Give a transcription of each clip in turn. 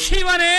ಶಿವನೇ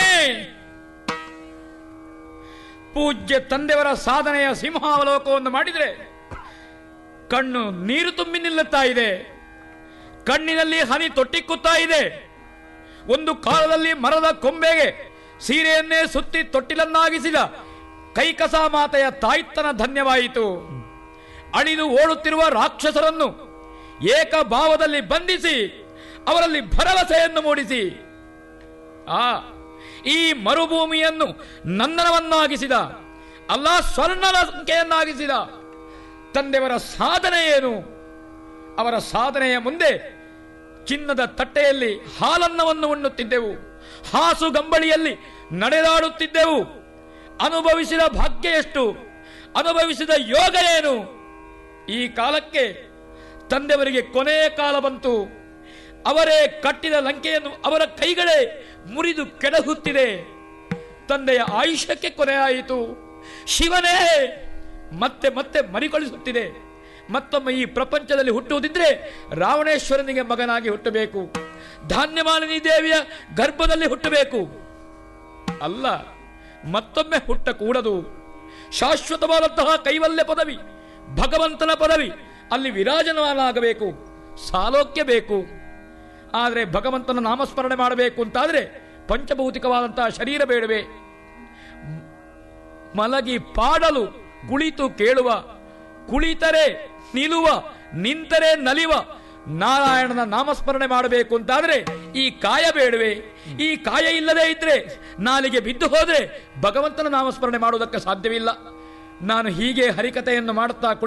ಪೂಜ್ಯ ತಂದೆಯವರ ಸಾಧನೆಯ ಸಿಂಹಾವಲೋಕವನ್ನು ಮಾಡಿದರೆ ಕಣ್ಣು ನೀರು ತುಂಬಿ ನಿಲ್ಲುತ್ತಾ ಇದೆ ಕಣ್ಣಿನಲ್ಲಿ ಹನಿ ತೊಟ್ಟಿಕ್ಕುತ್ತಾ ಇದೆ ಒಂದು ಕಾಲದಲ್ಲಿ ಮರದ ಕೊಂಬೆಗೆ ಸೀರೆಯನ್ನೇ ಸುತ್ತಿ ತೊಟ್ಟಿಲನ್ನಾಗಿಸಿದ ಕೈಕಸ ಮಾತೆಯ ತಾಯ್ತನ ಧನ್ಯವಾಯಿತು ಅಳಿದು ಓಡುತ್ತಿರುವ ರಾಕ್ಷಸರನ್ನು ಏಕಭಾವದಲ್ಲಿ ಬಂಧಿಸಿ ಅವರಲ್ಲಿ ಭರವಸೆಯನ್ನು ಮೂಡಿಸಿ ಆ ಈ ಮರುಭೂಮಿಯನ್ನು ನಂದನವನ್ನಾಗಿಸಿದ ಅಲ್ಲ ಸ್ವರ್ಣ ಲಂಕೆಯನ್ನಾಗಿಸಿದ ತಂದೆಯವರ ಸಾಧನೆ ಏನು ಅವರ ಸಾಧನೆಯ ಮುಂದೆ ಚಿನ್ನದ ತಟ್ಟೆಯಲ್ಲಿ ಹಾಲನ್ನವನ್ನು ಉಣ್ಣುತ್ತಿದ್ದೆವು ಹಾಸು ಗಂಬಳಿಯಲ್ಲಿ ನಡೆದಾಡುತ್ತಿದ್ದೆವು ಅನುಭವಿಸಿದ ಭಾಗ್ಯ ಎಷ್ಟು ಅನುಭವಿಸಿದ ಯೋಗ ಏನು ಈ ಕಾಲಕ್ಕೆ ತಂದೆಯವರಿಗೆ ಕೊನೆಯ ಕಾಲ ಬಂತು ಅವರೇ ಕಟ್ಟಿದ ಲಂಕೆಯನ್ನು ಅವರ ಕೈಗಳೇ ಮುರಿದು ಕೆಡಹುತ್ತಿದೆ ತಂದೆಯ ಆಯುಷ್ಯಕ್ಕೆ ಕೊನೆಯಾಯಿತು ಶಿವನೇ ಮತ್ತೆ ಮತ್ತೆ ಮರಿಗೊಳಿಸುತ್ತಿದೆ ಮತ್ತೊಮ್ಮೆ ಈ ಪ್ರಪಂಚದಲ್ಲಿ ಹುಟ್ಟುವುದಿದ್ರೆ ರಾವಣೇಶ್ವರನಿಗೆ ಮಗನಾಗಿ ಹುಟ್ಟಬೇಕು ಧಾನ್ಯಮಾಲಿನಿ ದೇವಿಯ ಗರ್ಭದಲ್ಲಿ ಹುಟ್ಟಬೇಕು ಅಲ್ಲ ಮತ್ತೊಮ್ಮೆ ಹುಟ್ಟಕೂಡದು ಶಾಶ್ವತವಾದಂತಹ ಕೈವಲ್ಯ ಪದವಿ ಭಗವಂತನ ಪದವಿ ಅಲ್ಲಿ ವಿರಾಜಮಾನಾಗಬೇಕು ಸಾಲೋಕ್ಯ ಬೇಕು ಆದರೆ ಭಗವಂತನ ನಾಮಸ್ಮರಣೆ ಮಾಡಬೇಕು ಅಂತಾದ್ರೆ ಪಂಚಭೌತಿಕವಾದಂತಹ ಶರೀರ ಬೇಡವೆ ಮಲಗಿ ಪಾಡಲು ಕುಳಿತು ಕೇಳುವ ಕುಳಿತರೆ ನಿಲ್ಲುವ ನಿಂತರೆ ನಲಿವ ನಾರಾಯಣನ ನಾಮಸ್ಮರಣೆ ಮಾಡಬೇಕು ಅಂತಾದ್ರೆ ಈ ಕಾಯ ಬೇಡವೆ ಈ ಕಾಯ ಇಲ್ಲದೆ ಇದ್ರೆ ನಾಲಿಗೆ ಬಿದ್ದು ಹೋದ್ರೆ ಭಗವಂತನ ನಾಮಸ್ಮರಣೆ ಮಾಡುವುದಕ್ಕೆ ಸಾಧ್ಯವಿಲ್ಲ ನಾನು ಹೀಗೆ ಹರಿಕತೆಯನ್ನು ಮಾಡುತ್ತಾ